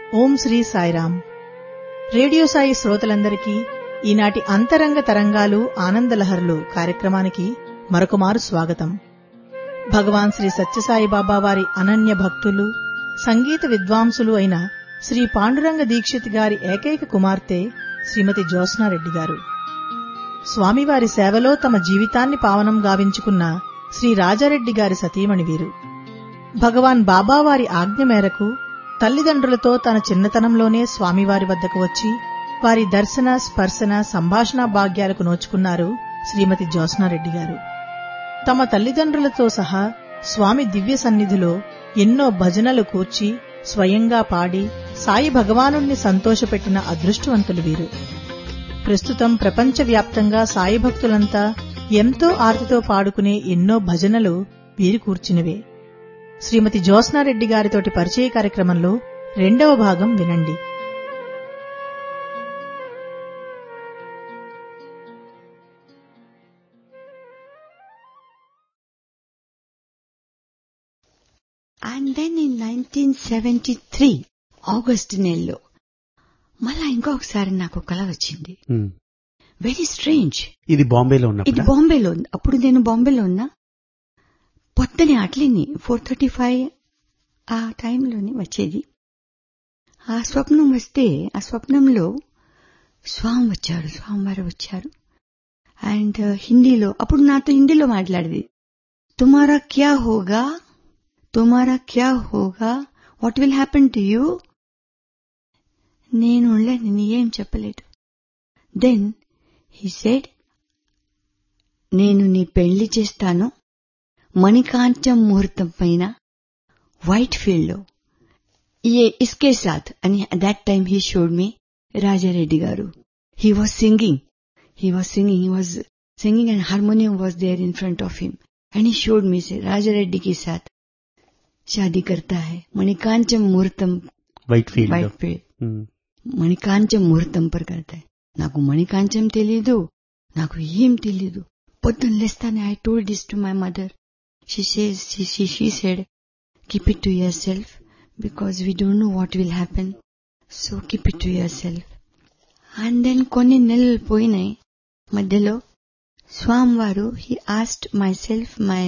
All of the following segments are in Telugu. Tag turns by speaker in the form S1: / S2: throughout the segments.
S1: ఓం శ్రీ సాయిరామ్ రేడియో సాయి శ్రోతలందరికీ ఈనాటి అంతరంగ తరంగాలు ఆనందలహరులు కార్యక్రమానికి మరొకమారు స్వాగతం భగవాన్ శ్రీ సత్యసాయి బాబా వారి అనన్య భక్తులు సంగీత విద్వాంసులు అయిన శ్రీ పాండురంగ దీక్షిత్ గారి ఏకైక కుమార్తె శ్రీమతి జ్యోత్స్నారెడ్డి గారు స్వామివారి సేవలో తమ జీవితాన్ని పావనం గావించుకున్న శ్రీ రాజారెడ్డి గారి సతీమణి వీరు భగవాన్ బాబావారి ఆజ్ఞ మేరకు తల్లిదండ్రులతో తన చిన్నతనంలోనే స్వామివారి వద్దకు వచ్చి వారి దర్శన స్పర్శన సంభాషణ భాగ్యాలకు నోచుకున్నారు శ్రీమతి జ్యోత్స్నారెడ్డి గారు తమ తల్లిదండ్రులతో సహా స్వామి దివ్య సన్నిధిలో ఎన్నో భజనలు కూర్చి స్వయంగా పాడి సాయి భగవానుణ్ణి సంతోషపెట్టిన అదృష్టవంతులు వీరు ప్రస్తుతం ప్రపంచవ్యాప్తంగా సాయి భక్తులంతా ఎంతో ఆర్తితో పాడుకునే ఎన్నో భజనలు వీరు కూర్చునివే శ్రీమతి జ్యోత్స్నారెడ్డి గారితోటి పరిచయ కార్యక్రమంలో రెండవ భాగం వినండి
S2: and then in nineteen seventy three August నెలలో మళ్ళా ఇంకొకసారి నాకు కల వచ్చింది
S3: ఉమ్.
S2: వెరీ స్ట్రేంజ్
S3: ఇది బాంబేలో
S2: ఇది
S3: ఉన్నప్పుడు
S2: బాంబేలో ఉంది అప్పుడు నేను బాంబేలో ఉన్నా పొద్దునే అట్లేని ఫోర్ థర్టీ ఫైవ్ ఆ టైంలోనే వచ్చేది ఆ స్వప్నం వస్తే ఆ స్వప్నంలో స్వామి వచ్చారు స్వామివారు వచ్చారు అండ్ హిందీలో అప్పుడు నాతో హిందీలో మాట్లాడేది తుమారా క్యా హోగా తుమారా క్యా హోగా what will happen to you నేను నేను ఏం చెప్పలేదు దెన్ హీ సెడ్ నేను నీ పెళ్లి చేస్తాను మణికాంచం ముహూర్తం పైన వైట్ ఫీల్డ్ లో ये इसके साथ and at that time he showed me Rajareddy Garu. He was singing. He was singing. He was singing and harmonium was there in front of him. And he showed me, say, Rajareddy के साथ शादी करता है मणिकांचम मुहूर्तम
S3: వైట్ ఫీల్డ్
S2: వైట్ ఫీల్డ్ మణికాంచం ముహూర్తం పర్ కడతాయి నాకు మణికాంచం తెలీదు నాకు ఏం తెలీదు పొద్దున్న లేస్తానే I told this to my mother she says she said keep it to yourself because we don't know what will happen so keep it to yourself and then కొన్ని నెలలు పోయినాయి మధ్యలో స్వామివారు he asked myself my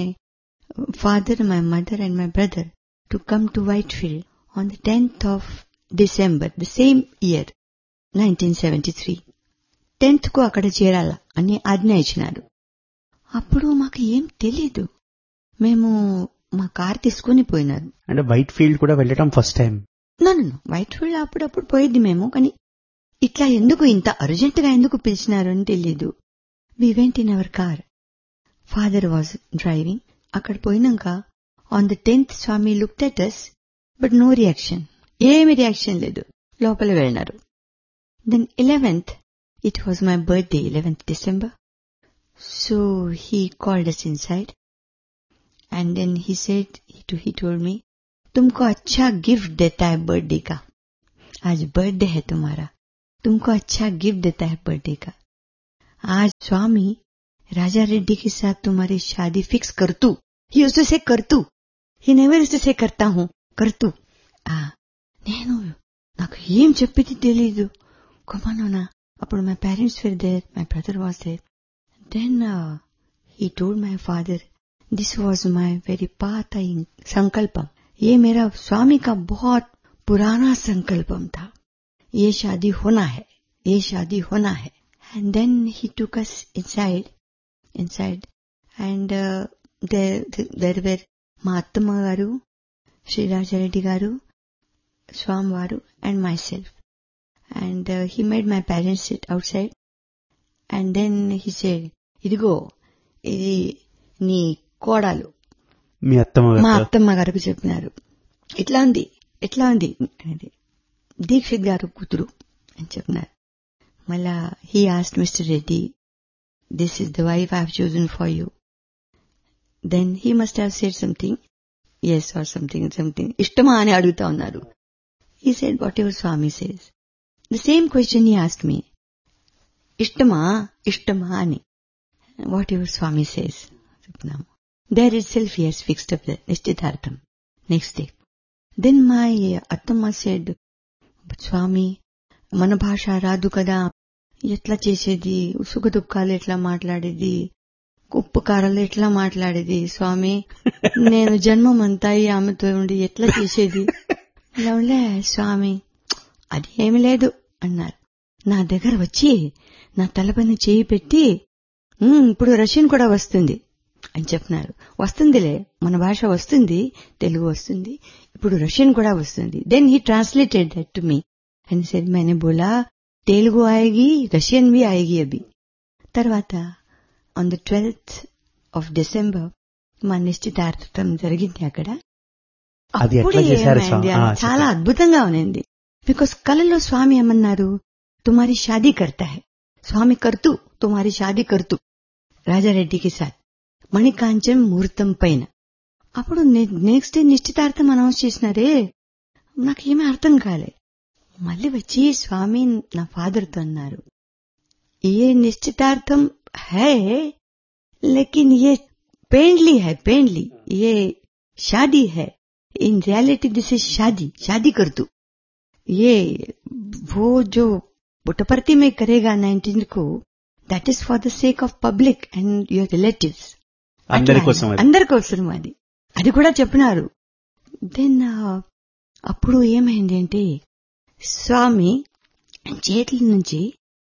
S2: father my mother and my brother to come to Whitefield on the tenth of December the same year nineteen seventy three tenth కు అక్కడ చేరాల అని ఆజ్ఞ ఇచ్చినారు అప్పుడు మాకు ఏం తెలీదు మేము మా కార్ తీసుకుని పోయినారు
S3: అంటే వైట్ ఫీల్డ్ కూడా వెళ్ళటం ఫస్ట్ టైం
S2: నన్ను వైట్ ఫీల్డ్ అప్పుడప్పుడు పోయేది మేము కానీ ఇట్లా ఎందుకు ఇంత అర్జెంట్ గా ఎందుకు పిలిచినారు అని తెలీదు we went in our car father was driving అక్కడ పోయినాక ఆన్ ద టెన్త్ స్వామి look at us but no reaction ఏమి రియాక్షన్ లేదు లోపల వెళ్ళినారు then eleventh it was my birthday eleventh December so he called us inside and then he said he told me तुमको अच्छा गिफ्ट देता है बर्थडे का आज बर्थडे है तुम्हारा तुमको अच्छा गिफ्ट देता है बर्थडे का आज स्वामी राजा रेड्डी के साथ तुम्हारी शादी फिक्स कर तू ही उससे से कर तू ही नेवर उससे से करता हूं कर तू ఆ, నేను నాకు ఏం చెప్పేది తెలీదు కొమ్మనునా అప్పుడు మై పేరెంట్స్ ఫిర్ there my brother was there then he told my father this was my very पात संकल्पम ये मेरा स्वामी का बहुत पुराना संकल्पम था ये शादी होना है ये शादी होना है and then he took us inside inside and there were మా అత్తమ్మ గారు శ్రీరాజారెడ్డి గారు స్వామి వారు and myself and he made my parents sit outside and then he said ఇదిగో ఇది నీ కోడలు
S3: మీ అత్తమ్మ
S2: మా
S3: గారు
S2: అత్తమ్మ గారికి చెప్పినారు ఎట్లా ఉంది ఎట్లా ఉంది అనేది దీక్షిత్ గారు కూతురు అని చెప్పినారు మళ్ళా he asked mister Reddy this is the wife I have chosen for you then he must have said something yes or something something ఇష్టమా అని అడుగుతా ఉన్నారు ఈ సెడ్ వాట్ ఎవర్ స్వామి says the same question he asked me ఇష్టమా ఇష్టమా అని వాట్ ఎవర్ స్వామి సేస్ చెప్పినాము There itself he has fixed up the Nishchitartham next day. Then my Attama said, స్వామి మన భాష రాదు కదా ఎట్లా చేసేది సుఖ దుఃఖాలు ఎట్లా మాట్లాడేది ఉప్పు కారాలు ఎట్లా మాట్లాడేది స్వామి నేను జన్మమంతా ఈ ఆమెతో ఉండి ఎట్లా చేసేది ఇలా ఉండే స్వామి అది ఏమి లేదు అన్నారు నా దగ్గర వచ్చి నా తలపైన చేయి పెట్టి "ఉమ్, ఇప్పుడు రష్యన్ కూడా వస్తుంది అని చెప్పినారు వస్తుందిలే మన భాష వస్తుంది తెలుగు వస్తుంది ఇప్పుడు రష్యన్ కూడా వస్తుంది then he translated that to me అని సరే मैंने बोला తెలుగు ఆయేగి రష్యన్ भी ఆయేగి అభి తర్వాత on the twelfth of December మా నిశ్చితార్థం జరిగింది అక్కడ
S3: అది ఎట్లా
S2: అప్పుడు
S3: చేశారు
S2: ఏమైంది?
S3: స్వామి?
S2: అది
S3: ఆ,
S2: చాలా
S3: చెప్పండి.
S2: అద్భుతంగా ఉన్నింది బికాస్ కళలో స్వామి ఏమన్నారు తుమారి షాదీ కర్తా హై స్వామి కర్తూ తుమారి షాదీ కర్తూ రాజారెడ్డికి సాత్ మణికాంచం ముహూర్తం పైన అప్పుడు నెక్స్ట్ డే నిశ్చితార్థం అనౌన్స్ చేసినారే నాకేమీ అర్థం కాలే మళ్ళీ వచ్చి స్వామి నా ఫాదర్తో అన్నారు ఏ నిశ్చితార్థం హై लेकिन ये पेंडली है पेंडली ये शादी है इन रियलिटी दिस इज शादी शादी कर तू ये वो जो पुटपर्ती में करेगा नाइनटीन को that is for the sake of public and your relatives
S3: అందరి కోసం అది.
S2: అందరి కోసం అది అది కూడా చెప్పినారు దెన్ అప్పుడు ఏమైంది అంటే స్వామి చేతుల నుంచి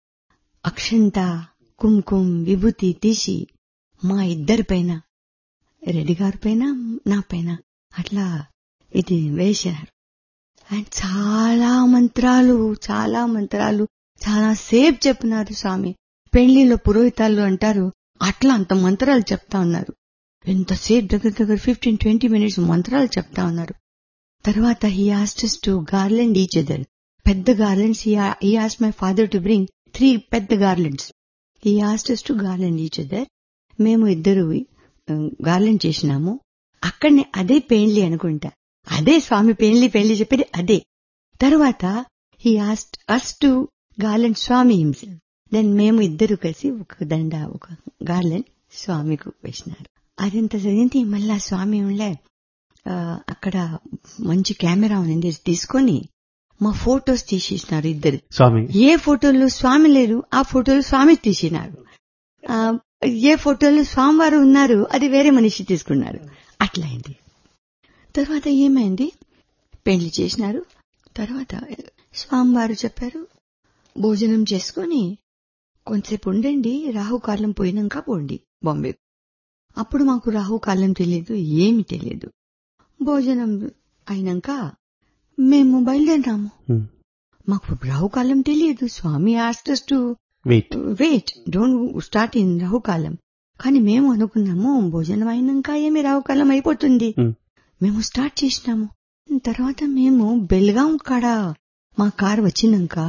S2: అక్షంత కుంకుమ విభూతి తీసి మా ఇద్దరి పైన రెడ్డి గారి పైన నా పైన అట్లా ఇది వేశారు అండ్ చాలా మంత్రాలు చాలా మంత్రాలు చాలా సేపు చెప్పినారు స్వామి పెళ్లిలో పురోహితాలు అంటారు అట్లా అంత మంత్రాలు చెప్తా ఉన్నారు ఎంతసేపు దగ్గర దగ్గర ఫిఫ్టీన్ ట్వంటీ మినిట్స్ మంత్రాలు చెప్తా ఉన్నారు తర్వాత he asked us to garland each other పెద్ద garlands he asked my father to bring three పెద్ద garlands he asked us to garland each other మేము ఇద్దరు గార్లెండ్ చేసినాము అక్కడనే అదే పెయిండ్లి అనుకుంటా అదే స్వామి పెయిండ్లి పెళ్లి చెప్పేది అదే తర్వాత he asked us to garland స్వామి హింసెల్ఫ్ దెన్ మేము ఇద్దరు కలిసి ఒక దండ ఒక గార్లెండ్ స్వామికి వేసినారు అదంత జరిగింది మళ్ళా స్వామి ఉండే ఆ, అక్కడ మంచి కెమెరా ఉంది తీసుకొని మా ఫోటోస్ తీసేసినారు ఇద్దరు
S3: స్వామి
S2: ఏ ఫోటోలు స్వామి లేరు ఆ ఫోటోలు స్వామి తీసినారు ఆ, ఏ ఫోటోలు స్వామివారు ఉన్నారు అది వేరే మనిషి తీసుకున్నారు అట్లా అయింది తర్వాత ఏమైంది పెళ్లి చేసినారు తర్వాత స్వామివారు చెప్పారు భోజనం చేసుకొని కొంతసేపు ఉండండి రాహుకాలం పోయినాక పోండి బాంబే అప్పుడు మాకు రాహుకాలం తెలియదు ఏమి తెలియదు భోజనం అయినాక మేము బయలుదేరాము
S3: Hmm.
S2: మాకు రాహుకాలం తెలియదు స్వామి asked us to
S3: wait
S2: wait don't start in రాహుకాలం కానీ మేము అనుకున్నాము భోజనం అయినాక ఏమి రాహుకాలం అయిపోతుంది
S3: Hmm.
S2: మేము స్టార్ట్ చేసినాము తర్వాత మేము బెల్గాం కాడ మా కార్ వచ్చినాక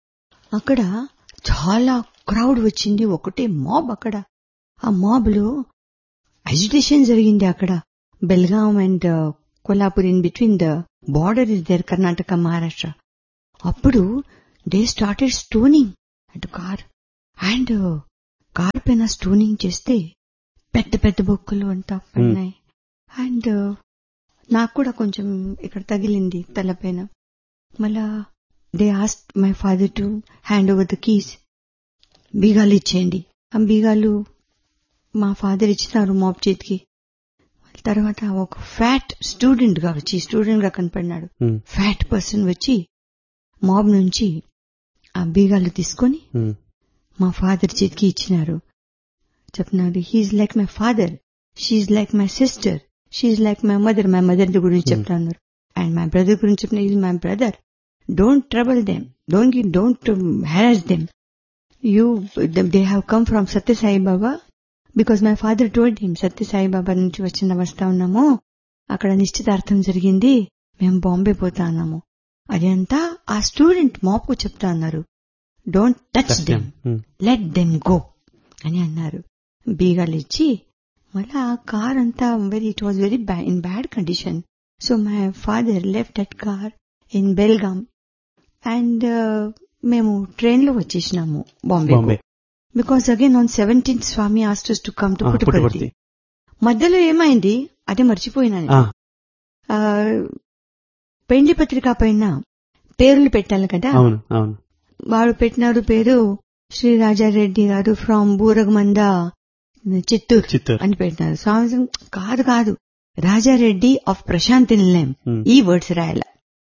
S2: అక్కడ చాలా క్రౌడ్ వచ్చింది ఒకటే మాబ్ అక్కడ ఆ మాబ్ లో అజిటేషన్ జరిగింది అక్కడ Belgaum and Kolhapur in between the border is there Karnataka Maharashtra అప్పుడు దే స్టార్టెడ్ స్టోనింగ్ అటు కార్ అండ్ కార్ పైన స్టోనింగ్ చేస్తే పెద్ద పెద్ద బొక్కలు అంతా పడినాయి అండ్ నాకు కూడా కొంచెం ఇక్కడ తగిలింది తలపైన మళ్ళా they asked my father to hand over the keys బీగాలు ఇచ్చేయండి ఆ బీగాలు మా ఫాదర్ ఇచ్చినారు మాప్ చేతికి తర్వాత ఒక ఫ్యాట్ స్టూడెంట్ గా వచ్చి స్టూడెంట్ గా కనపడినాడు ఫ్యాట్ పర్సన్ వచ్చి మాబ్ నుంచి ఆ బీగాలు తీసుకొని మా ఫాదర్ చేతికి ఇచ్చినారు చెప్తున్నారు he's like my father she's like my sister she's like my mother my mother గురించి చెప్తా ఉన్నారు అండ్ మై బ్రదర్ గురించి చెప్పిన is my brother don't trouble them don't don't harass them you they have come from Sathya Sai Baba because my father told him Sathya Sai Baba నుంచి వచ్చిన వస్తా ఉన్నాము అక్కడ నిశ్చితార్థం జరిగింది మేము బాంబే పోతా ఉన్నాము అదంతా ఆ స్టూడెంట్ మాపు చెప్తా అన్నారు don't touch them let them go అని అన్నారు బీగాలు ఇచ్చి మళ్ళీ ఆ కార్ అంతా very it was very in bad condition so my father left that car in Belgaum and మేము ట్రైన్ లో వచ్చేసినాము Bombay
S3: Bombay
S2: because again on seventeenth స్వామి ఆస్టర్స్ టు కమ్ టు
S3: ఆ,
S2: పుట్టుపర్తి
S3: పుట్టపర్తి
S2: మధ్యలో ఏమైంది అదే మర్చిపోయినా నేను.
S3: ఆ,
S2: ఆ, పెండ్లి పత్రిక పైన పేర్లు పెట్టాలి కదా
S3: అవును అవును
S2: వాడు పెట్టినారు పేరు శ్రీ రాజారెడ్డి గారు ఫ్రమ్ బూరగమంద చిత్తూరు
S3: చిత్తూరు
S2: అని పెట్టినారు స్వామి కాదు కాదు రాజారెడ్డి ఆఫ్ ప్రశాంతి నిలయం
S3: ఉమ్.
S2: ఈ వర్డ్స్ రాయాల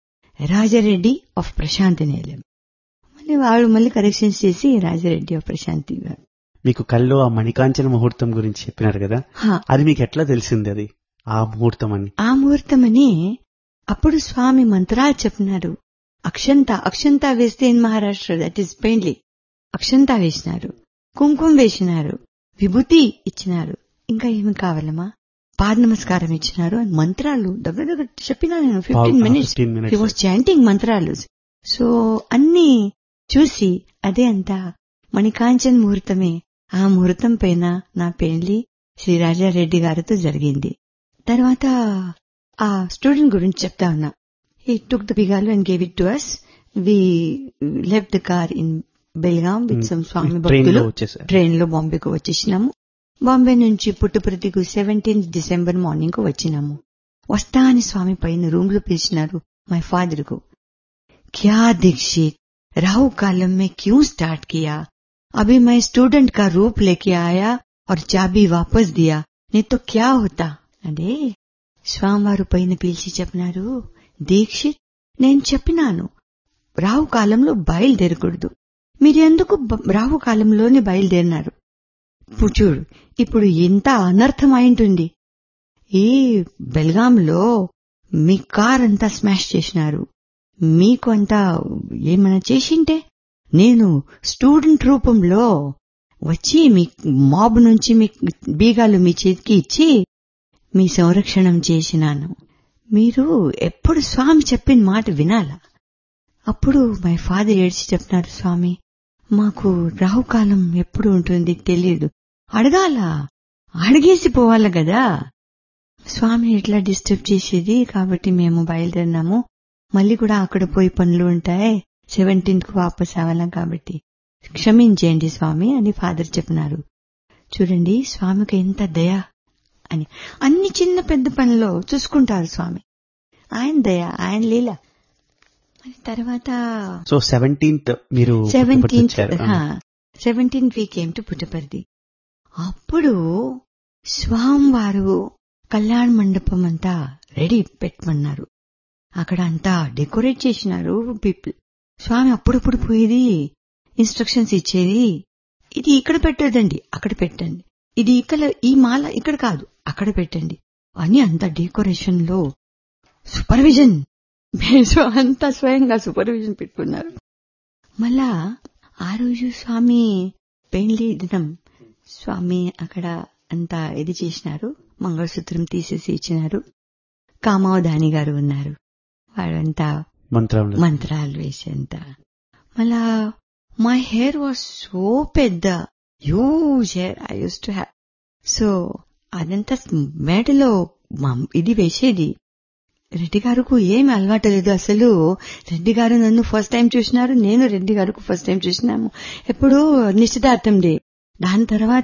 S2: రాజారెడ్డి ఆఫ్ ప్రశాంతి నిలయం మళ్ళీ వాడు మళ్ళీ కరెక్షన్స్ చేసి రాజారెడ్డి ఆఫ్ ప్రశాంతి గారు
S3: మీకు కల్లో ఆ మణికాంచన ముహూర్తం గురించి చెప్పినారు కదా
S2: హా,
S3: అది మీకు ఎట్లా తెలిసింది అది ఆ ముహూర్తం అని
S2: ఆ ముహూర్తమని అప్పుడు స్వామి మంత్రాలు చెప్పినారు అక్షంత అక్షంత వేస్తే in Maharashtra that is plainly అక్షంత వేసినారు కుంకుమ వేసినారు విభూతి ఇచ్చినారు ఇంకా ఏమి కావాలమ్మా పాద నమస్కారం ఇచ్చినారు అని మంత్రాలు దగ్గర దగ్గర చెప్పినా నేను fifteen minutes
S3: fifteen
S2: he
S3: minutes
S2: was chanting మంత్రాలు సో అన్ని చూసి అదే అంతా మణికాంచన్ ముహూర్తమే ఆ ముహూర్తం పైన నా పెళ్లి శ్రీ రాజారెడ్డి గారితో జరిగింది తర్వాత ఆ స్టూడెంట్ గురించి చెప్తా ఉన్నా హీ టుక్ ద బిగాలు and gave it to us we left the car in Belgaum with some స్వామి
S3: ట్రైన్ లో
S2: భక్తులు
S3: వచ్చేసారు
S2: ట్రైన్ లో బాంబేకు వచ్చేసినాము బాంబే నుంచి పుట్టుపృతికు సెవెంటీన్త్ డిసెంబర్ మార్నింగ్ కు వచ్చినాము వస్తా అని స్వామి పైన రూమ్ లో పిలిచినారు మై ఫాదర్ కు क्या दीक्षित राहु कालम में क्यों स्टार्ट किया अभी मैं स्टूडेंट का रूप लेके आया और चाबी वापस दिया नहीं तो क्या होता అదే స్వామివారు పైన పిలిచి చెప్పినారు దీక్షిత్ నేను చెప్పినాను రాహు కాలంలో బయలుదేరకూడదు మీరు ఎందుకు బ- రాహు కాలంలోనే బయలుదేరినారు ఇప్పుడు చూడు ఇప్పుడు ఎంత అనర్థం అయింటుంది ఈ బెల్గాంలో మీ కార్ అంతా స్మాష్ చేసినారు మీకు అంతా ఏమైనా చేసింటే నేను స్టూడెంట్ రూపంలో వచ్చి మీ మాబ్ నుంచి మీ బీగాలు మీ చేతికి ఇచ్చి మీ సంరక్షణం చేసినాను మీరు ఎప్పుడు స్వామి చెప్పిన మాట వినాలా అప్పుడు మై ఫాదర్ ఏడ్చి చెప్తున్నారు స్వామి మాకు రాహుకాలం ఎప్పుడు ఉంటుంది తెలియదు అడగాల అడిగేసి పోవాలి కదా స్వామి ఎట్లా డిస్టర్బ్ చేసేది కాబట్టి మేము బయలుదేరినాము మళ్ళీ కూడా అక్కడ పోయి పనులు ఉంటాయి సెవెంటీన్త్ కు వాపస్ అవ్వాలం కాబట్టి క్షమించేయండి స్వామి అని ఫాదర్ చెప్పినారు చూడండి స్వామికి ఎంత దయ అని అన్ని చిన్న పెద్ద పనులు చూసుకుంటారు స్వామి ఆయన దయ ఆయన లీల మరి తర్వాత
S3: సో సెవెంటీన్త్ మీరు
S2: సెవెంటీన్త్
S3: వచ్చారు.
S2: సెవెంటీన్త్ వీక్ ఏమిటి పుట్టపర్ది అప్పుడు స్వామివారు కళ్యాణ మండపం అంతా రెడీ పెట్టమన్నారు అక్కడ అంతా డెకరేట్ చేసినారు పీపుల్ స్వామి అప్పుడప్పుడు పోయేది ఇన్స్ట్రక్షన్స్ ఇచ్చేది ఇది ఇక్కడ పెట్టదండి అక్కడ పెట్టండి ఇది ఇక్కడ ఈ మాల ఇక్కడ కాదు అక్కడ పెట్టండి అని అంత డెకరేషన్ లో సూపర్విజన్ మేము అంతా స్వయంగా సూపర్విజన్ పెట్టుకున్నారు మళ్ళా ఆ రోజు స్వామి పెళ్లి దినం స్వామి అక్కడ అంతా ఇది చేసినారు మంగళసూత్రం తీసేసి ఇచ్చినారు కామావధాని గారు ఉన్నారు వాడంతా
S3: మంత్రంలో
S2: మంత్రాలు వేసేంత మళ్ళా మై హెయిర్ వాజ్ సో పెద్ద huge hair I use to have so అదంతా మేడలో మా- ఇది వేసేది రెడ్డి గారుకు ఏమి అలవాటు లేదు అసలు రెడ్డి గారు నన్ను ఫస్ట్ టైం చూసినారు నేను రెడ్డి గారికి ఫస్ట్ టైం చూసినాము ఎప్పుడు నిశ్చితార్థం డే దాని తర్వాత